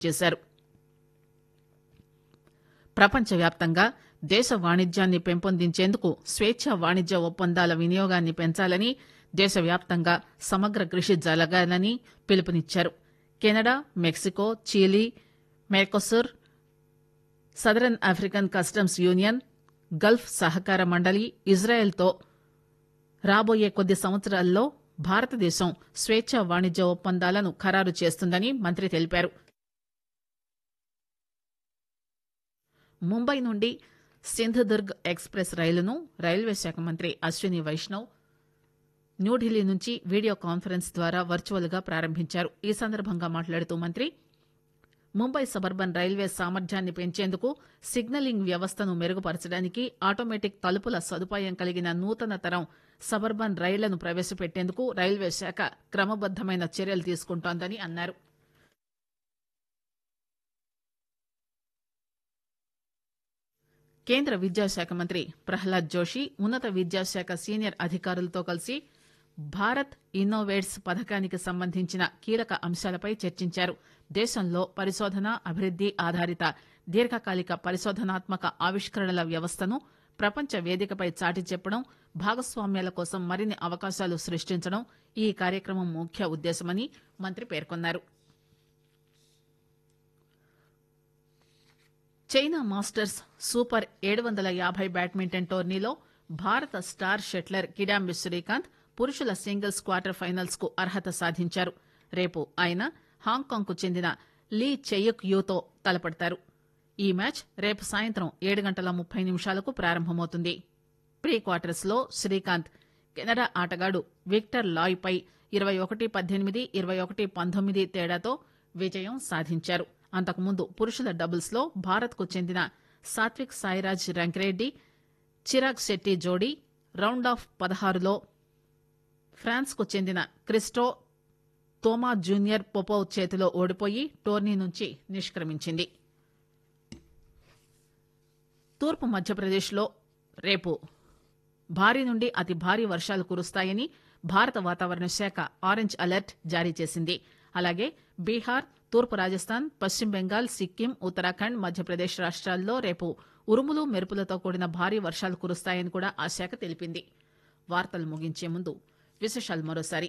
చేశారు ప్రపంచవ్యాప్తంగా దేశ వాణిజ్యాన్ని పెంపొందించేందుకు స్వేచ్ఛ వాణిజ్య ఒప్పందాల వినియోగాన్ని పెంచాలని దేశవ్యాప్తంగా సమగ్ర కృషి జరగాలని పిలుపునిచ్చారు Canada Mexico Chile Mercosur southern African customs union gulf సహకార మండలి ఇజ్రాయెల్తో రాబోయే కొద్ది సంవత్సరాల్లో భారతదేశం స్వేచ్ఛ వాణిజ్య ఒప్పందాలను ఖరారు చేస్తుందని మంత్రి తెలిపారు ముంబై నుండి సింధుదుర్గ్ ఎక్స్ప్రెస్ రైలును రైల్వే శాఖ మంత్రి అశ్విని వైష్ణవ్ న్యూఢిల్లీ నుంచి వీడియో కాన్ఫరెన్స్ ద్వారా వర్చువల్ గా ప్రారంభించారు ఈ సందర్భంగా మాట్లాడుతూ మంత్రి ముంబై సబర్బన్ రైల్వే సామర్థ్యాన్ని పెంచేందుకు సిగ్నలింగ్ వ్యవస్థను మెరుగుపరచడానికి ఆటోమేటిక్ తలుపుల సదుపాయం కలిగిన నూతన తరం సబర్బన్ రైళ్లను ప్రవేశపెట్టేందుకు రైల్వే శాఖ క్రమబద్దమైన చర్యలు తీసుకుంటోందని అన్నారు కేంద్ర విద్యాశాఖ మంత్రి ప్రహ్లాద్ జోషి ఉన్నత విద్యాశాఖ సీనియర్ అధికారులతో కలిసి భారత్ ఇన్నోవేట్స్ పథకానికి సంబంధించిన కీలక అంశాలపై చర్చించారు దేశంలో పరిశోధన అభివృద్ది ఆధారిత దీర్ఘకాలిక పరిశోధనాత్మక ఆవిష్కరణల వ్యవస్థను ప్రపంచ వేదికపై చాటి చెప్పడం భాగస్వామ్యాల కోసం మరిన్ని అవకాశాలు సృష్టించడం ఈ కార్యక్రమం ముఖ్య ఉద్దేశమని మంత్రి పేర్కొన్నారు చైనా మాస్టర్స్ సూపర్ ఏడు వందల యాభై బ్యాడ్మింటన్ టోర్నీలో భారత స్టార్ షెట్లర్ కిడాంబి శ్రీకాంత్ పురుషుల సింగిల్స్ క్వార్టర్ ఫైనల్స్ కు అర్హత సాధించారు రేపు ఆయన హాంకాంగ్ కు చెందిన లీ చెయ్యక్ యూతో తలపడతారు ఈ మ్యాచ్ రేపు సాయంత్రం ఏడు గంటల ముప్పై నిమిషాలకు ప్రారంభమవుతుంది ప్రీ క్వార్టర్స్ లో శ్రీకాంత్ కెనడా ఆటగాడు విక్టర్ లాయ్ పై ఇరవై ఒకటి పద్దెనిమిది ఇరవై ఒకటి పంతొమ్మిది తేడాతో విజయం సాధించారు అంతకుముందు పురుషుల డబుల్స్ లో భారత్ కు చెందిన సాత్విక్ సాయిరాజ్ రంకిరెడ్డి చిరాగ్ శెట్టి జోడీ రౌండ్ ఆఫ్ పదహారులో ఫ్రాన్స్ కు చెందిన క్రిస్టో తోమా జూనియర్ పొపోవ్ చేతిలో ఓడిపోయి టోర్నీ నుంచి నిష్క్రమించింది తూర్పు మధ్యప్రదేశ్లో రేపు భారీ నుండి అతి భారీ వర్షాలు కురుస్తాయని భారత వాతావరణ శాఖ ఆరెంజ్ అలర్ట్ జారీ చేసింది అలాగే బీహార్ తూర్పు రాజస్థాన్ పశ్చిమ బెంగాల్ సిక్కిం ఉత్తరాఖండ్ మధ్యప్రదేశ్ రాష్ట్రాల్లో రేపు ఉరుములు మెరుపులతో కూడిన భారీ వర్షాలు కురుస్తాయని కూడా ఆ శాఖ తెలిపింది వార్తలు ముగించే ముందు విశేషాలు మరోసారి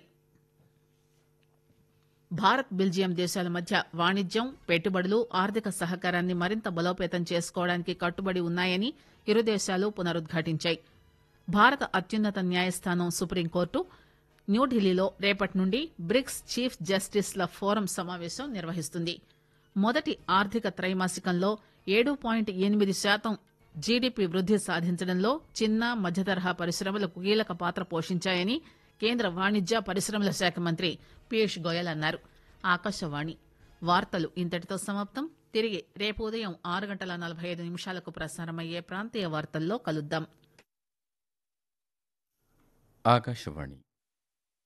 భారత్ బెల్జియం దేశాల మధ్య వాణిజ్యం పెట్టుబడులు ఆర్థిక సహకారాన్ని మరింత బలోపేతం చేసుకోవడానికి కట్టుబడి ఉన్నాయని ఇరు దేశాలు పునరుద్ఘాటించాయి భారత అత్యున్నత న్యాయస్థానం సుప్రీంకోర్టు న్యూఢిల్లీలో రేపటి నుండి బ్రిక్స్ చీఫ్ జస్టిస్ల ఫోరం సమావేశం నిర్వహిస్తుంది మొదటి ఆర్థిక త్రైమాసికంలో ఏడు పాయింట్ ఎనిమిది శాతం జీడీపీ వృద్ది సాధించడంలో చిన్న మధ్యతరహా పరిశ్రమలు కీలక పాత్ర పోషించాయని కేంద్ర వాణిజ్య పరిశ్రమల శాఖ మంత్రి పీయూష్ గోయల్ అన్నారు ఆకాశవాణి వార్తలు ఇంతటితో సమాప్తం తిరిగి రేపు ఉదయం ఆరు గంటల నలభై ఐదు నిమిషాలకు ప్రసారమయ్యే ప్రాంతీయ వార్తల్లో కలుద్దాం ఆకాశవాణి